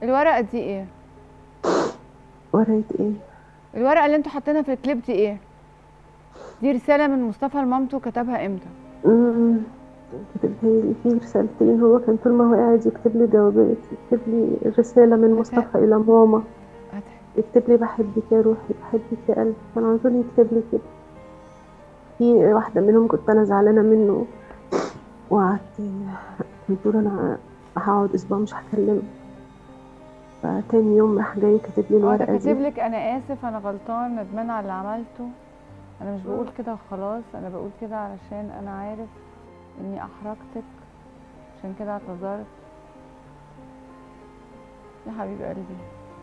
الورقه دي ايه ورقة ايه الورقه اللي انتوا حاطينها في الكليب دي ايه دي رساله من مصطفى لمامته كتبها امتى امم كتب لي في رسالتين هو كان طول ما هو قاعد يكتب لي جوابات يكتب لي رسالة من مصطفى إلى ماما هاتها. يكتب لي بحبك يا روحي بحبك يا قلبي كان على طول يكتب لي كده في واحدة منهم كنت أنا زعلانة منه وقعدت قلت له أنا هقعد أسبوع مش هكلمه فتاني يوم راح جاي كاتب لي اه ده الورقة كاتب دي لك انا اسف انا غلطان ندمان على اللي عملته انا مش بقول كده وخلاص انا بقول كده علشان انا عارف اني احرجتك عشان كده اعتذرت يا حبيب قلبي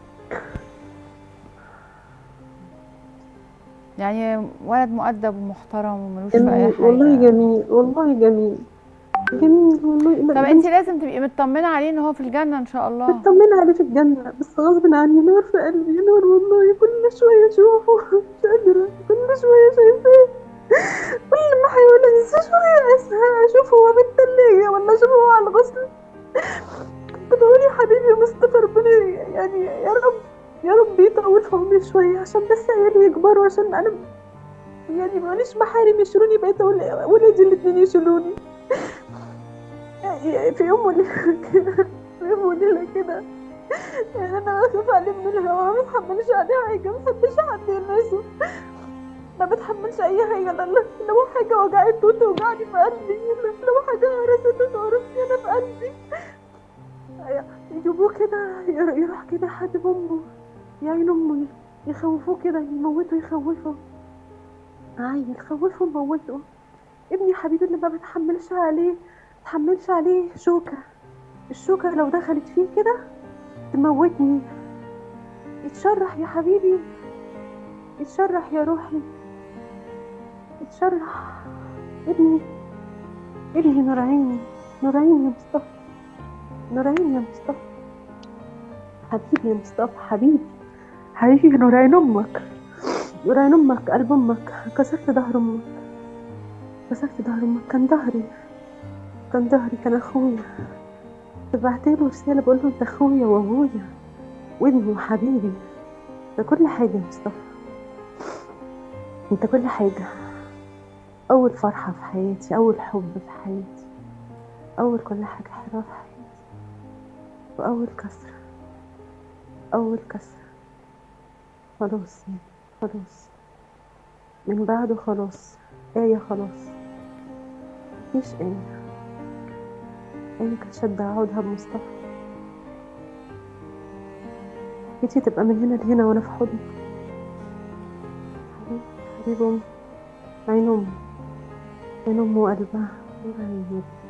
يعني ولد مؤدب ومحترم وملوش في اي جميل حاجه والله جميل والله جميل جميل والله طب انت لازم تبقي مطمنه عليه ان هو في الجنه ان شاء الله مطمنة عليه في الجنة بس غصب عني نور في قلبي نور والله كل شوية أشوفه مش قادرة كل شوية شايفاه كل ما أحاول أنسى شوية أسهى أشوفه هو في التلاجة ولا أشوفه هو على الغسل كنت بقول يا حبيبي مصطفى ربنا يعني يا رب يا رب يطول في عمري شوية عشان بس عيالي يكبروا عشان أنا يعني ماليش محارم يشيلوني بقيت أقول ولادي الاتنين يشيلوني يعني في يوم وليلة كده في يوم وليلة كده يعني انا بخاف عليه من الهوا ما بتحملش عليه حاجه ما بحبش حد يلمسه ما بتحملش اي حاجه لا لا لو حاجه وجعته توجعني في قلبي لو حاجه هرسته تقرصني انا في قلبي يجيبوه كده ير- يروح كده حد بامه يعين امه يخوفوه كده يموتوا يخوفوا عيل خوفوا موتوا ابني حبيبي اللي ما بتحملش عليه بتحملش عليه شوكه الشوكه لو دخلت فيه كده تموتني يتشرح يا حبيبي يتشرح يا روحي يتشرح ابني ابني نور عيني نور عيني يا مصطفى نور عيني يا مصطفى حبيبي يا مصطفى حبيبي حبيبي نور عين امك نور عين امك قلب امك كسرت ظهر امك كسرت ظهر امك كان ظهري كان ظهري كان اخويا بعت له رسالة بقول له انت اخويا وابويا وابني وحبيبي ده كل حاجة يا مصطفى انت كل حاجة أول فرحة في حياتي أول حب في حياتي أول كل حاجة حلوة في حياتي وأول كسرة أول كسرة خلاص يعني خلاص من بعده خلاص آية خلاص مفيش آية آية كانت شادة عودها بمصطفى جيتي تبقى من هنا لهنا وأنا في حضنك حبيبي حبيب أمي عين أمي عين أمي وقلبها نور عيني